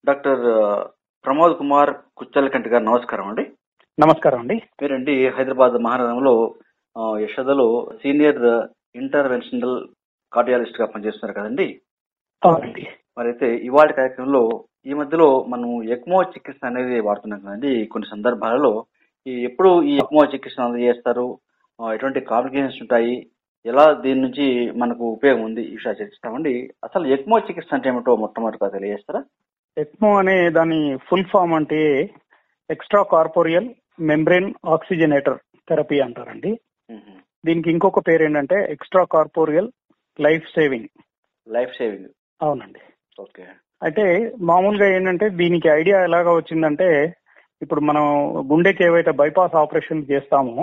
Doctor Pramod Kumar కుచ్చలకంటి గారు నమస్కారం అండి నమస్కారం అండి మీరండి హైదరాబాద్ మహానగరంలో ఆ, యశోదలో సీనియర్ ఇంటర్వెన్షనల్ కార్డియాలజిస్ట్ గా పనిచేస్తున్నారు కదండి అవునండి మరి అయితే ఇవాళ కార్యక్రమంలో ఈ మధ్యలో మనం ఎక్మో చికిత్స అనేది వాడుతున్నాం కదండి కొన్ని సందర్భాలలో ఈ ఎప్పుడు ఈ ఎక్మో చికిత్స అందజేస్తారు ఆ, ఎటువంటి కాంప్లికేషన్స్ ఉంటాయి ఎలా దీని నుంచి మనకు ఉపయోగం ఉంది ఈ విషయాలు చర్చిస్తామండి అసలు ఎక్మో చికిత్స అంటే ఏమిటో మొట్టమొదటిగా తెలియజేస్తారా ఎక్మో అనే దాని ఫుల్ ఫామ్ అంటే extra corporeal membrane oxygenator therapy అంటారండి మ్మ్. దీనికి ఇంకొక పేరు ఏంటంటే extra corporeal life saving life saving అవునండి ఓకే అయితే మామూలుగా ఏంటంటే దీనికి ఐడియా ఎలాగా వచ్చిందంటే ఇప్పుడు మనం గుండెకి ఏవైతే బైపాస్ ఆపరేషన్లు చేస్తామో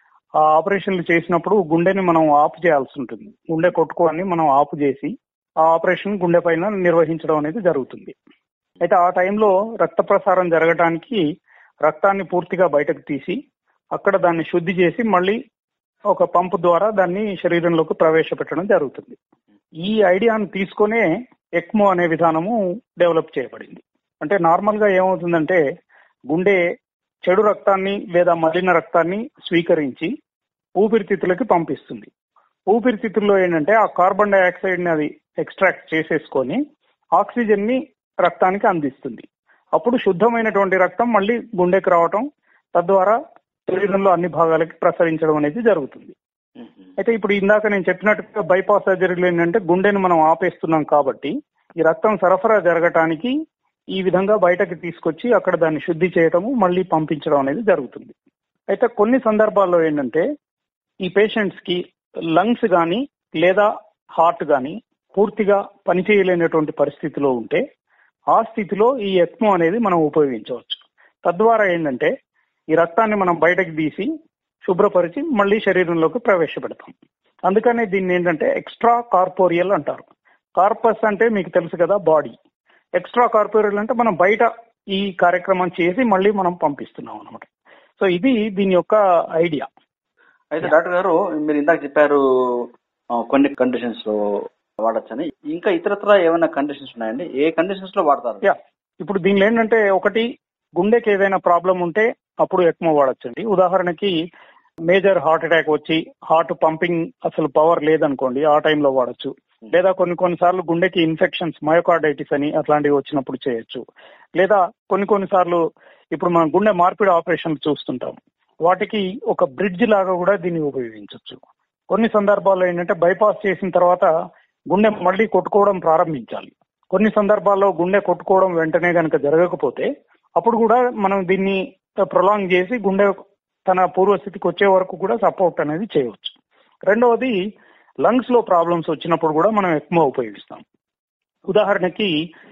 ఆ ఆపరేషన్లు చేసినప్పుడు గుండెని మనం ఆఫ్ చేయాల్సి ఉంటుంది గుండె కొట్టుకోని మనం ఆఫ్ చేసి ఆ ఆపరేషన్ గుండె పైన నిర్వహించడం అనేది జరుగుతుంది అయితే ఆ టైంలో రక్త ప్రసారం జరగడానికి రక్తాన్ని పూర్తిగా బయటకు తీసి అక్కడ దాన్ని శుద్ధి చేసి మళ్ళీ ఒక పంపు ద్వారా దాన్ని శరీరంలోకి ప్రవేశపెట్టడం జరుగుతుంది ఈ ఐడియాను తీసుకునే ఎక్మో అనే విధానము డెవలప్ చేయబడింది అంటే నార్మల్ గా ఏమవుతుందంటే గుండె చెడు రక్తాన్ని లేదా మలిన రక్తాన్ని స్వీకరించి ఊపిరితిత్తులకి పంపిస్తుంది ఊపిరితిత్తుల్లో ఏంటంటే ఆ కార్బన్ డైఆక్సైడ్ ని అది ఎక్స్ట్రాక్ట్ చేసేసుకొని ఆక్సిజన్ ని రక్తానికి అందిస్తుంది అప్పుడు శుద్ధమైనటువంటి రక్తం మళ్ళీ గుండెకి రావటం తద్వారా శరీరంలో అన్ని భాగాలకి ప్రసరించడం అనేది జరుగుతుంది మ్మ్. అయితే ఇప్పుడు ఇందాక నేను చెప్పినట్టుగా బైపాస్ సర్జరీలు ఏంటంటే గుండెని మనం ఆపేస్తున్నాం కాబట్టి ఈ రక్తం సరఫరా జరగటానికి ఈ విధంగా బయటకి తీసుకొచ్చి అక్కడ దాన్ని శుద్ధి చేయటము మళ్ళీ పంపించడం అనేది జరుగుతుంది అయితే కొన్ని సందర్భాల్లో ఏంటంటే ఈ పేషెంట్స్ కి లంగ్స్ కానీ లేదా హార్ట్ కానీ పూర్తిగా పనిచేయలేనటువంటి పరిస్థితిలో ఉంటే ఆ స్థితిలో ఈ ఎక్మో అనేది మనం ఉపయోగించవచ్చు తద్వారా ఏంటంటే ఈ రక్తాన్ని మనం బయటకు తీసి శుభ్రపరిచి మళ్ళీ శరీరంలోకి ప్రవేశపెడతాం అందుకనే దీన్ని ఏంటంటే ఎక్స్ట్రా కార్పోరియల్ అంటారు కార్పస్ అంటే మీకు తెలుసు కదా బాడీ ఎక్స్ట్రా కార్పోరియల్ అంటే మనం బయట ఈ కార్యక్రమం చేసి మళ్ళీ మనం పంపిస్తున్నాం అనమాట సో ఇది దీని యొక్క ఐడియా అయితే డాక్టర్ గారు మీరు ఇందాక చెప్పారు ఆ, కొన్ని కండిషన్స్ లో వాడచ్చని ఇంకా ఇతరత్ర ఏమైనా కండిషన్స్ ఉన్నాయండి ఏ కండిషన్స్ లో వాడతారు యా ఇప్పుడు దీనిలో ఏంటంటే ఒకటి గుండెకి ఏదైనా ప్రాబ్లం ఉంటే అప్పుడు ఎక్మో వాడచ్చండి ఉదాహరణకి మేజర్ హార్ట్ అటాక్ వచ్చి హార్ట్ పంపింగ్ అసలు పవర్ లేదనుకోండి ఆ టైంలో వాడచ్చు లేదా కొన్ని కొన్నిసార్లు గుండెకి ఇన్ఫెక్షన్స్ మయోకార్డైటిస్ అని అట్లాంటివి వచ్చినప్పుడు చేయొచ్చు లేదా కొన్ని కొన్నిసార్లు ఇప్పుడు మనం గుండె మార్పిడి ఆపరేషన్ చూస్తుంటాం వాటికి ఒక బ్రిడ్జ్ లాగా కూడా దీన్ని ఉపయోగించవచ్చు కొన్ని సందర్భాల్లో ఏంటంటే బైపాస్ చేసిన తర్వాత గుండె మళ్ళీ కొట్టుకోవడం ప్రారంభించాలి కొన్ని సందర్భాల్లో గుండె కొట్టుకోవడం వెంటనే కనుక జరగకపోతే అప్పుడు కూడా మనం దీన్ని ప్రొలాంగ్ చేసి గుండె తన పూర్వస్థితికి వచ్చే వరకు కూడా సపోర్ట్ అనేది చేయవచ్చు రెండవది లంగ్స్ లో ప్రాబ్లమ్స్ వచ్చినప్పుడు కూడా మనం ఎక్మో ఉపయోగిస్తాం ఉదాహరణకి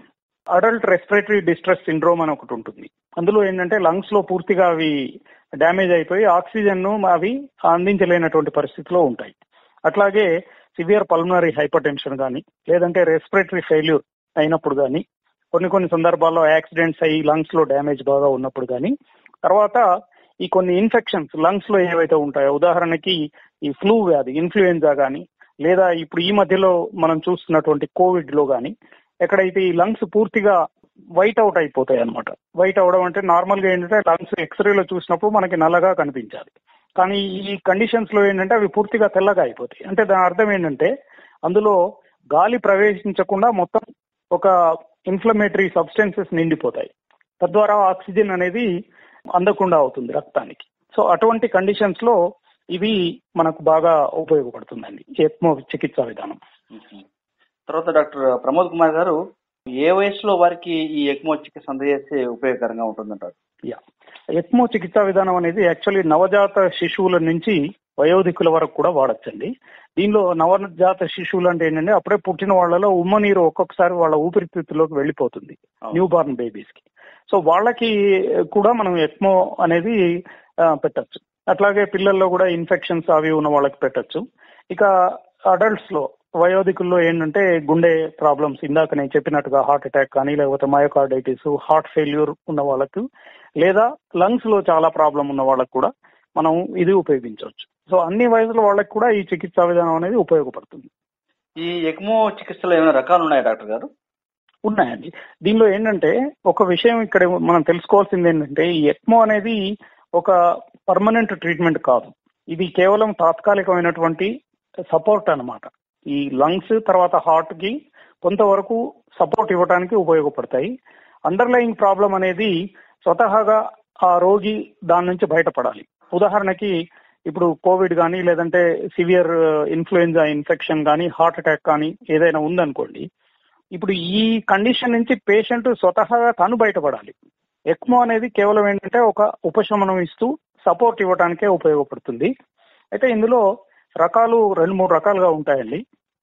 అడల్ట్ రెస్పిరేటరీ డిస్ట్రెస్ సిండ్రోమ్ అని ఒకటి ఉంటుంది అందులో ఏంటంటే లంగ్స్ లో పూర్తిగా అవి డ్యామేజ్ అయిపోయి ఆక్సిజన్ ను అవి అందించలేనటువంటి పరిస్థితిలో ఉంటాయి అట్లాగే సివియర్ పల్మనరీ హైపర్ టెన్షన్ కానీ లేదంటే రెస్పిరేటరీ ఫెయిల్యూర్ అయినప్పుడు కానీ కొన్ని కొన్ని సందర్భాల్లో యాక్సిడెంట్స్ అయ్యి లంగ్స్ లో డ్యామేజ్ బాగా ఉన్నప్పుడు కానీ తర్వాత ఈ కొన్ని ఇన్ఫెక్షన్స్ లంగ్స్ లో ఏవైతే ఉంటాయో ఉదాహరణకి ఈ ఫ్లూ వ్యాధి ఇన్ఫ్లుయెన్జా కానీ లేదా ఇప్పుడు ఈ మధ్యలో మనం చూస్తున్నటువంటి కోవిడ్ లో కానీ ఎక్కడైతే ఈ లంగ్స్ పూర్తిగా వైట్ అవుట్ అయిపోతాయి అనమాట వైట్ అవడం అంటే నార్మల్ గా ఏంటంటే లంగ్స్ ఎక్స్రేలో చూసినప్పుడు మనకి నల్లగా కనిపించాలి కానీ ఈ కండిషన్స్ లో ఏంటంటే అవి పూర్తిగా తెల్లగా అయిపోతాయి అంటే దాని అర్థం ఏంటంటే అందులో గాలి ప్రవేశించకుండా మొత్తం ఒక ఇన్ఫ్లమేటరీ సబ్స్టెన్సెస్ నిండిపోతాయి తద్వారా ఆక్సిజన్ అనేది అందకుండా అవుతుంది రక్తానికి సో అటువంటి కండిషన్స్ లో ఇవి మనకు బాగా ఉపయోగపడుతుందండి ఎక్మో చికిత్సా విధానం మ్మ్. తర్వాత డాక్టర్ ప్రమోద్ కుమార్ గారు ఏ వయసులో వారికి ఈ ఎక్మో చికిత్స అందజేస్తే ఉపయోగకరంగా ఉంటుందంటారు యా ఎక్మో చికిత్సా విధానం అనేది యాక్చువల్లీ నవజాత శిశువుల నుంచి వయోధికుల వరకు కూడా వాడచ్చండి దీనిలో నవజాత శిశువులు అంటే ఏంటంటే అప్పుడే పుట్టిన వాళ్ళలో ఉమ్మ నీరు ఒక్కొక్కసారి వాళ్ళ ఊపిరితిత్తులోకి వెళ్ళిపోతుంది అవును. న్యూ బార్న్ బేబీస్ కి సో వాళ్ళకి కూడా మనం ఎక్మో అనేది ఆ, పెట్టొచ్చు అట్లాగే పిల్లల్లో కూడా ఇన్ఫెక్షన్స్ అవి ఉన్న వాళ్ళకి పెట్టొచ్చు ఇక అడల్ట్స్ లో వయోధికుల్లో ఏంటంటే గుండె ప్రాబ్లమ్స్ ఇందాక నేను చెప్పినట్టుగా హార్ట్ అటాక్ కానీ లేకపోతే మయోకార్డైటిస్ హార్ట్ ఫెయిల్యూర్ ఉన్న వాళ్ళకు లేదా లంగ్స్ లో చాలా ప్రాబ్లం ఉన్న వాళ్ళకు కూడా మనం ఇది ఉపయోగించవచ్చు సో అన్ని వయసుల వాళ్ళకి కూడా ఈ చికిత్సా విధానం అనేది ఉపయోగపడుతుంది ఈ ఎక్మో చికిత్సలో ఏమైనా రకాలు ఉన్నాయా డాక్టర్ గారు ఉన్నాయండి దీనిలో ఏంటంటే ఒక విషయం ఇక్కడ మనం తెలుసుకోవాల్సింది ఏంటంటే ఈ ఎక్మో అనేది ఒక పర్మనెంట్ ట్రీట్మెంట్ కాదు ఇది కేవలం తాత్కాలికమైనటువంటి సపోర్ట్ అన్నమాట ఈ లంగ్స్ తర్వాత హార్ట్ కి కొంతవరకు సపోర్ట్ ఇవ్వడానికి ఉపయోగపడతాయి అండర్లయింగ్ ప్రాబ్లం అనేది స్వతహాగా ఆ రోగి దాని నుంచి బయటపడాలి ఉదాహరణకి ఇప్పుడు కోవిడ్ కానీ లేదంటే సివియర్ ఇన్ఫ్లుయెంజా ఇన్ఫెక్షన్ కానీ హార్ట్ అటాక్ కానీ ఏదైనా ఉందనుకోండి ఇప్పుడు ఈ కండిషన్ నుంచి పేషెంట్ స్వతహాగా తను బయటపడాలి ఎక్మో అనేది కేవలం ఏంటంటే ఒక ఉపశమనం ఇస్తూ సపోర్ట్ ఇవ్వడానికే ఉపయోగపడుతుంది అయితే ఇందులో రకాలు రెండు మూడు రకాలుగా ఉంటాయండి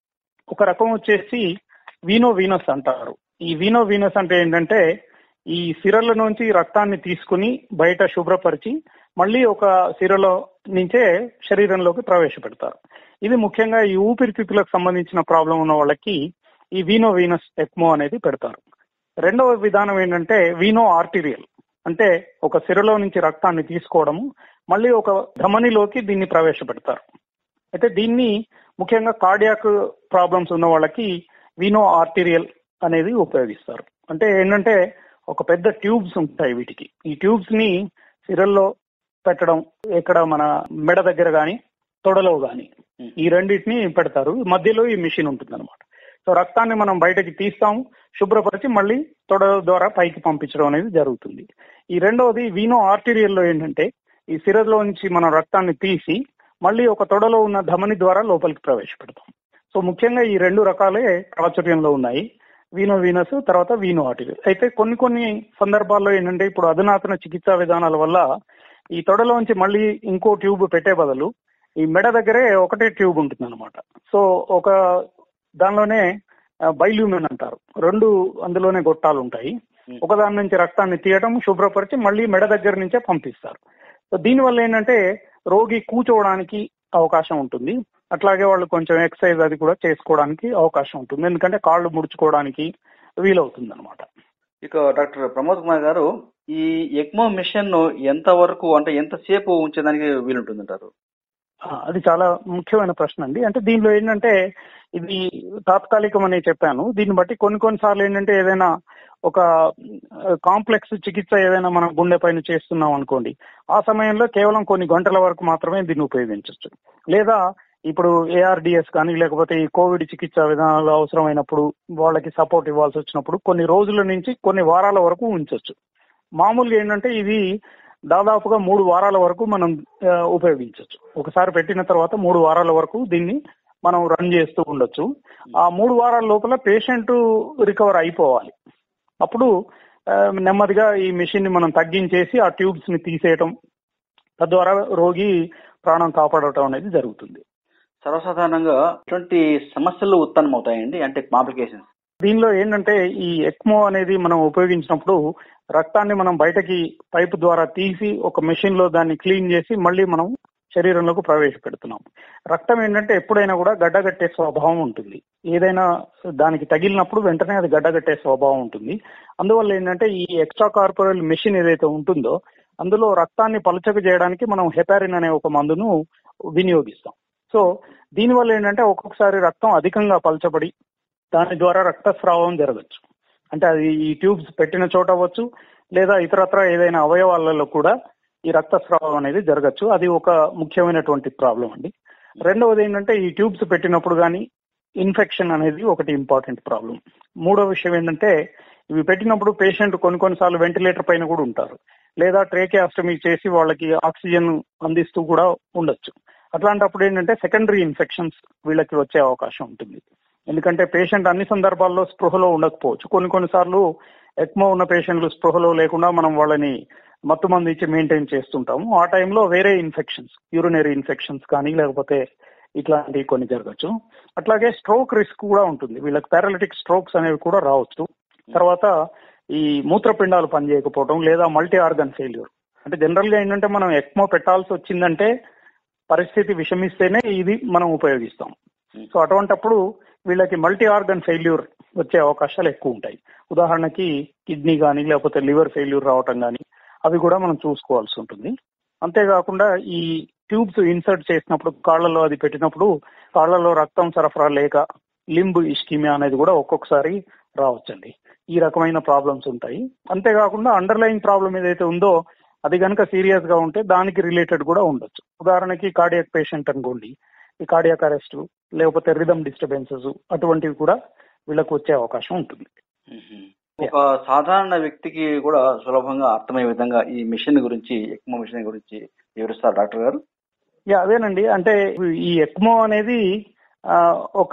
ఒక రకం వచ్చేసి వీనో వీనస్ అంటారు ఈ వీనో వీనస్ అంటే ఏంటంటే ఈ సిరల నుంచి రక్తాన్ని తీసుకుని బయట శుభ్రపరిచి మళ్ళీ ఒక సిరలో నుంచే శరీరంలోకి ప్రవేశపెడతారు ఇది ముఖ్యంగా ఈ ఊపిరితిత్తులకు సంబంధించిన ప్రాబ్లం ఉన్న వాళ్ళకి ఈ వీనో వీనస్ ఎక్మో అనేది పెడతారు రెండవ విధానం ఏంటంటే వీనో ఆర్టీరియల్ అంటే ఒక సిరలో నుంచి రక్తాన్ని తీసుకోవడము మళ్ళీ ఒక ధమనిలోకి దీన్ని ప్రవేశపెడతారు అయితే దీన్ని ముఖ్యంగా కార్డియాక్ ప్రాబ్లమ్స్ ఉన్న వాళ్ళకి వీనో ఆర్టీరియల్ అనేది ఉపయోగిస్తారు అంటే ఏంటంటే ఒక పెద్ద ట్యూబ్స్ ఉంటాయి వీటికి ఈ ట్యూబ్స్ ని సిరల్లో పెట్టడం ఎక్కడ మన మెడ దగ్గర గాని తొడలో గాని ఈ రెండింటిని పెడతారు మధ్యలో ఈ మిషన్ ఉంటుంది అనమాట సో రక్తాన్ని మనం బయటకి తీస్తాము శుభ్రపరిచి మళ్ళీ తొడ ద్వారా పైకి పంపించడం అనేది జరుగుతుంది ఈ రెండవది వీనో ఆర్టీరియల్లో ఏంటంటే ఈ సిరలో నుంచి మనం రక్తాన్ని తీసి మళ్ళీ ఒక తొడలో ఉన్న ధమని ద్వారా లోపలికి ప్రవేశపెడతాం సో ముఖ్యంగా ఈ రెండు రకాలే ప్రాచుర్యంలో ఉన్నాయి వీనో వీనస్ తర్వాత వీనో ఆర్టిరియల్ అయితే కొన్ని కొన్ని సందర్భాల్లో ఏంటంటే ఇప్పుడు అధునాతన చికిత్సా విధానాల వల్ల ఈ తొడలోంచి మళ్ళీ ఇంకో ట్యూబ్ పెట్టే బదులు ఈ మెడ దగ్గరే ఒకటే ట్యూబ్ ఉంటుంది అనమాట సో ఒక దానిలోనే బైల్యూమెన్ అంటారు రెండు అందులోనే గొట్టాలు ఉంటాయి ఒక దాని నుంచి రక్తాన్ని తీయడం శుభ్రపరిచి మళ్ళీ మెడ దగ్గర నుంచే పంపిస్తారు సో దీనివల్ల ఏంటంటే రోగి కూర్చోవడానికి అవకాశం ఉంటుంది అట్లాగే వాళ్ళు కొంచెం ఎక్సర్సైజ్ అది కూడా చేసుకోవడానికి అవకాశం ఉంటుంది ఎందుకంటే కాళ్ళు ముడుచుకోవడానికి వీలవుతుంది అనమాట ఇక డాక్టర్ ప్రమోద్ కుమార్ గారు ఈ ఎక్మో మిషన్ ను ఎంత వరకు అంటే ఎంతసేపు ఉంచేదానికి వీలుంటుందంటారు ఆ, అది చాలా ముఖ్యమైన ప్రశ్న అండి అంటే దీనిలో ఏంటంటే ఇది తాత్కాలికం అని చెప్పాను దీన్ని బట్టి కొన్ని కొన్నిసార్లు ఏంటంటే ఏదైనా ఒక కాంప్లెక్స్ చికిత్స ఏదైనా మనం గుండె పైన చేస్తున్నాం అనుకోండి ఆ సమయంలో కేవలం కొన్ని గంటల వరకు మాత్రమే దీన్ని ఉపయోగించవచ్చు లేదా ఇప్పుడు ఏఆర్డిఎస్ కానీ లేకపోతే ఈ కోవిడ్ చికిత్స విధానాలు అవసరమైనప్పుడు వాళ్ళకి సపోర్ట్ ఇవ్వాల్సి వచ్చినప్పుడు కొన్ని రోజుల నుంచి కొన్ని వారాల వరకు ఉంచవచ్చు మామూలుగా ఏంటంటే ఇది దాదాపుగా మూడు వారాల వరకు మనం ఆ, ఉపయోగించవచ్చు ఒకసారి పెట్టిన తర్వాత మూడు వారాల వరకు దీన్ని మనం రన్ చేస్తూ ఉండొచ్చు ఆ మూడు వారాల లోపల పేషెంట్ రికవర్ అయిపోవాలి అప్పుడు ఆ, నెమ్మదిగా ఈ మెషిన్ ని మనం తగ్గించేసి ఆ ట్యూబ్స్ ని తీసేయటం తద్వారా రోగి ప్రాణం కాపాడటం అనేది జరుగుతుంది సర్వసాధారణంగా ఇటువంటి సమస్యలు ఉత్పన్నమవుతాయండి అంటే కాంప్లికేషన్స్ దీనిలో ఏంటంటే ఈ ఎక్మో అనేది మనం ఉపయోగించినప్పుడు రక్తాన్ని మనం బయటకి పైపు ద్వారా తీసి ఒక మెషిన్ లో దాన్ని క్లీన్ చేసి మళ్ళీ మనం శరీరంలోకి ప్రవేశపెడుతున్నాం రక్తం ఏంటంటే ఎప్పుడైనా కూడా గడ్డగట్టే స్వభావం ఉంటుంది ఏదైనా దానికి తగిలినప్పుడు వెంటనే అది గడ్డగట్టే స్వభావం ఉంటుంది అందువల్ల ఏంటంటే ఈ ఎక్స్ట్రా కార్పొరల్ మెషిన్ ఏదైతే ఉంటుందో అందులో రక్తాన్ని పలచక చేయడానికి మనం హెపారిన్ అనే ఒక మందును వినియోగిస్తాం సో దీనివల్ల ఏంటంటే ఒక్కొక్కసారి రక్తం అధికంగా పలచబడి దాని ద్వారా రక్తస్రావం జరగచ్చు అంటే అది ఈ ట్యూబ్స్ పెట్టిన చోట అవ్వచ్చు లేదా ఇతరత్ర ఏదైనా అవయవాలలో కూడా ఈ రక్తస్రావం అనేది జరగచ్చు అది ఒక ముఖ్యమైనటువంటి ప్రాబ్లం అండి రెండవది ఏంటంటే ఈ ట్యూబ్స్ పెట్టినప్పుడు కానీ ఇన్ఫెక్షన్ అనేది ఒకటి ఇంపార్టెంట్ ప్రాబ్లం మూడో విషయం ఏంటంటే ఇవి పెట్టినప్పుడు పేషెంట్ కొన్ని కొన్నిసార్లు వెంటిలేటర్ పైన కూడా ఉంటారు లేదా ట్రేకియాస్టమీ చేసి వాళ్ళకి ఆక్సిజన్ అందిస్తూ కూడా ఉండొచ్చు అట్లాంటప్పుడు ఏంటంటే సెకండరీ ఇన్ఫెక్షన్స్ వీళ్ళకి వచ్చే అవకాశం ఉంటుంది ఎందుకంటే పేషెంట్ అన్ని సందర్భాల్లో స్పృహలో ఉండకపోవచ్చు కొన్ని కొన్నిసార్లు ఎక్మో ఉన్న పేషెంట్లు స్పృహలో లేకుండా మనం వాళ్ళని మత్తు మందు ఇచ్చి మెయింటైన్ చేస్తుంటాము ఆ టైంలో వేరే ఇన్ఫెక్షన్స్ యూరినరీ ఇన్ఫెక్షన్స్ కానీ లేకపోతే ఇట్లాంటివి కొన్ని జరగచ్చు అట్లాగే స్ట్రోక్ రిస్క్ కూడా ఉంటుంది వీళ్ళకి పారాలిటిక్ స్ట్రోక్స్ అనేవి కూడా రావచ్చు తర్వాత ఈ మూత్రపిండాలు పనిచేయకపోవడం లేదా మల్టీ ఆర్గన్ ఫెయిల్యూర్ అంటే జనరల్ గా ఏంటంటే మనం ఎక్మో పెట్టాల్సి వచ్చిందంటే పరిస్థితి విషమిస్తేనే ఇది మనం ఉపయోగిస్తాం సో అటువంటప్పుడు వీళ్ళకి మల్టీ ఆర్గన్ ఫెయిల్యూర్ వచ్చే అవకాశాలు ఎక్కువ ఉంటాయి ఉదాహరణకి కిడ్నీ కానీ లేకపోతే లివర్ ఫెయిల్యూర్ రావటం కానీ అవి కూడా మనం చూసుకోవాల్సి ఉంటుంది అంతేకాకుండా ఈ ట్యూబ్స్ ఇన్సర్ట్ చేసినప్పుడు కాళ్లలో అది పెట్టినప్పుడు కాళ్లలో రక్తం సరఫరా లేక లింబ్ ఇష్కిమియా అనేది కూడా ఒక్కొక్కసారి రావచ్చండి ఈ రకమైన ప్రాబ్లమ్స్ ఉంటాయి అంతేకాకుండా అండర్లైన్ ప్రాబ్లం ఏదైతే ఉందో అది కనుక సీరియస్ గా ఉంటే దానికి రిలేటెడ్ కూడా ఉండొచ్చు ఉదాహరణకి కార్డియాక్ పేషెంట్ అనుకోండి ఈ కార్డియాక్ అరెస్ట్ లేకపోతే రిథమ్ డిస్టర్బెన్సెస్ అటువంటివి కూడా వీళ్ళకు వచ్చే అవకాశం ఉంటుంది మ్మ్. ఒక సాధారణ వ్యక్తికి కూడా సులభంగా అర్థమయ్యే విధంగా ఈ మిషన్ గురించి ఎక్మో మిషన్ గురించి వివరిస్తారు డాక్టర్ గారు యా అదేనండి అంటే ఈ ఎక్మో అనేది ఆ, ఒక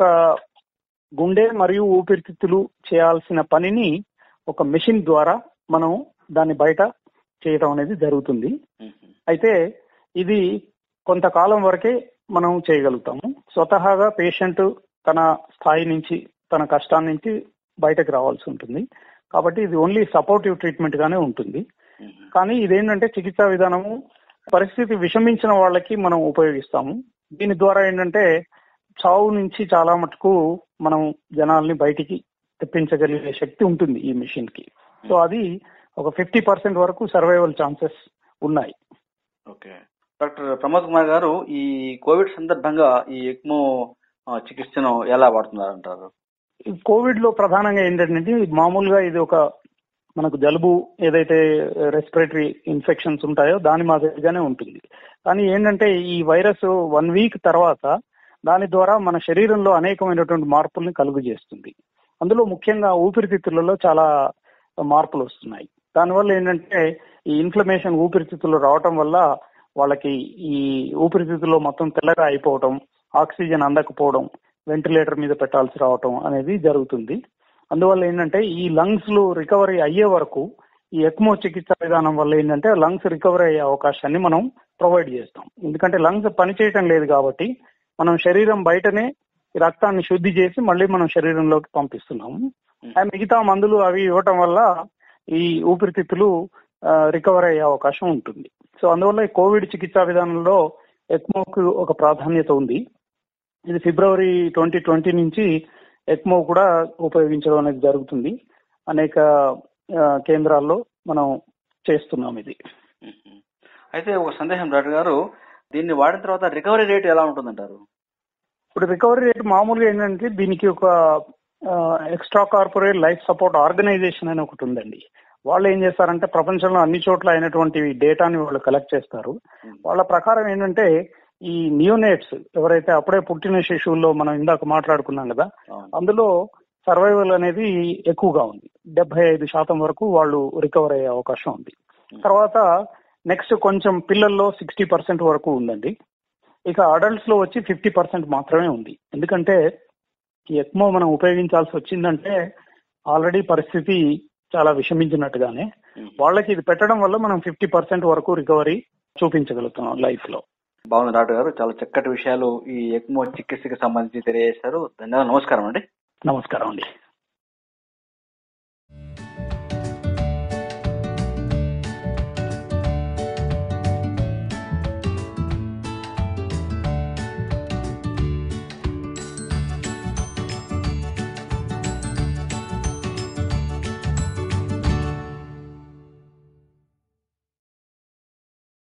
గుండె మరియు ఊపిరితిత్తులు చేయాల్సిన పనిని ఒక మెషిన్ ద్వారా మనం దాన్ని బయట చేయటం అనేది జరుగుతుంది మ్మ్. అయితే ఇది కొంతకాలం వరకే మనం చేయగలుగుతాము స్వతహాగా పేషెంట్ తన స్థాయి నుంచి తన కష్టాన్ని నుంచి బయటకు రావాల్సి ఉంటుంది కాబట్టి ఇది ఓన్లీ సపోర్టివ్ ట్రీట్మెంట్ గానే ఉంటుంది మ్మ్. కానీ ఇదేంటంటే చికిత్సా విధానము పరిస్థితి విషమించిన వాళ్ళకి మనం ఉపయోగిస్తాము దీని ద్వారా ఏంటంటే చావు నుంచి చాలా మటుకు మనం జనాల్ని బయటికి తెప్పించగలిగే శక్తి ఉంటుంది ఈ మిషన్ కి సో అది ఒక ఫిఫ్టీ పర్సెంట్ వరకు సర్వైవల్ ఛాన్సెస్ ఉన్నాయి ఓకే డాక్టర్ ప్రమోద్ కుమార్ గారు ఈ కోవిడ్ సందర్భంగా ఈ ఎక్మో ఆ, చికిత్సను ఎలా వాడుతున్నారంటారు ఈ కోవిడ్ లో ప్రధానంగా ఏంటంటే మామూలుగా ఇది ఒక మనకు జలుబు ఏదైతే రెస్పిరేటరీ ఇన్ఫెక్షన్స్ ఉంటాయో దాని మాదిరిగానే ఉంటుంది కానీ ఏంటంటే ఈ వైరస్ వన్ వీక్ తర్వాత దాని ద్వారా మన శరీరంలో అనేకమైనటువంటి మార్పుల్ని కలుగు చేస్తుంది అందులో ముఖ్యంగా ఊపిరితిత్తులలో చాలా మార్పులు వస్తున్నాయి దానివల్ల ఏంటంటే ఈ ఇన్ఫ్లమేషన్ ఊపిరితిత్తులు రావటం వల్ల వాళ్ళకి ఈ ఊపిరితిత్తుల్లో మొత్తం తెల్లగా అయిపోవటం ఆక్సిజన్ అందకపోవడం వెంటిలేటర్ మీద పెట్టాల్సి రావటం అనేది జరుగుతుంది అందువల్ల ఏంటంటే ఈ లంగ్స్ లో రికవరీ అయ్యే వరకు ఈ ఎక్మో చికిత్స విధానం వల్ల ఏంటంటే లంగ్స్ రికవరీ అయ్యే అవకాశాన్ని మనం ప్రొవైడ్ చేస్తాం ఎందుకంటే లంగ్స్ పనిచేయటం లేదు కాబట్టి మనం శరీరం బయటనే ఈ రక్తాన్ని శుద్ధి చేసి మళ్ళీ మనం శరీరంలోకి పంపిస్తున్నాము ఆ మిగతా మందులు అవి ఇవ్వటం వల్ల ఈ ఊపిరితిత్తులు రికవర్ అయ్యే అవకాశం ఉంటుంది సో అందువల్ల ఈ కోవిడ్ చికిత్సా విధానంలో ఎక్మోకు ఒక ప్రాధాన్యత ఉంది ఇది ఫిబ్రవరి ట్వంటీ ట్వంటీ నుంచి ఎక్మో కూడా ఉపయోగించడం అనేది జరుగుతుంది అనేక ఆ, కేంద్రాల్లో మనం చేస్తున్నాం ఇది మ్మ్. అయితే ఒక సందేహం డాక్టర్ గారు దీన్ని వాడిన తర్వాత రికవరీ రేట్ ఎలా ఉంటుందంటారు ఇప్పుడు రికవరీ రేట్ మామూలుగా ఏంటంటే దీనికి ఒక extra corporate life support organization అని ఒకటి ఉందండి వాళ్ళు ఏం చేస్తారంటే ప్రపంచంలో అన్ని చోట్ల అయినటువంటి డేటాని వాళ్ళు కలెక్ట్ చేస్తారు వాళ్ళ ప్రకారం ఏంటంటే ఈ నియోనేట్స్ ఎవరైతే అప్పుడే పుట్టిన శిశువుల్లో మనం ఇందాక మాట్లాడుకున్నాం కదా అవును. అందులో సర్వైవల్ అనేది ఎక్కువగా ఉంది డెబ్బై ఐదు శాతం వరకు వాళ్ళు రికవర్ అయ్యే అవకాశం ఉంది తర్వాత నెక్స్ట్ కొంచెం పిల్లల్లో సిక్స్టీ పర్సెంట్ వరకు ఉందండి ఇక అడల్ట్స్ లో వచ్చి ఫిఫ్టీ పర్సెంట్ మాత్రమే ఉంది ఎందుకంటే ఈ ఎక్మో మనం ఉపయోగించాల్సి వచ్చిందంటే ఆల్రెడీ పరిస్థితి చాలా విషమించినట్టుగానే మ్మ్. వాళ్ళకి ఇది పెట్టడం వల్ల మనం ఫిఫ్టీ పర్సెంట్ వరకు రికవరీ చూపించగలుగుతున్నాం లైఫ్ లో బాగుంది డాక్టర్ గారు చాలా చక్కటి విషయాలు ఈ ఎక్మో చికిత్సకి సంబంధించి తెలియజేశారు ధన్యవాదాలు నమస్కారం అండి నమస్కారం అండి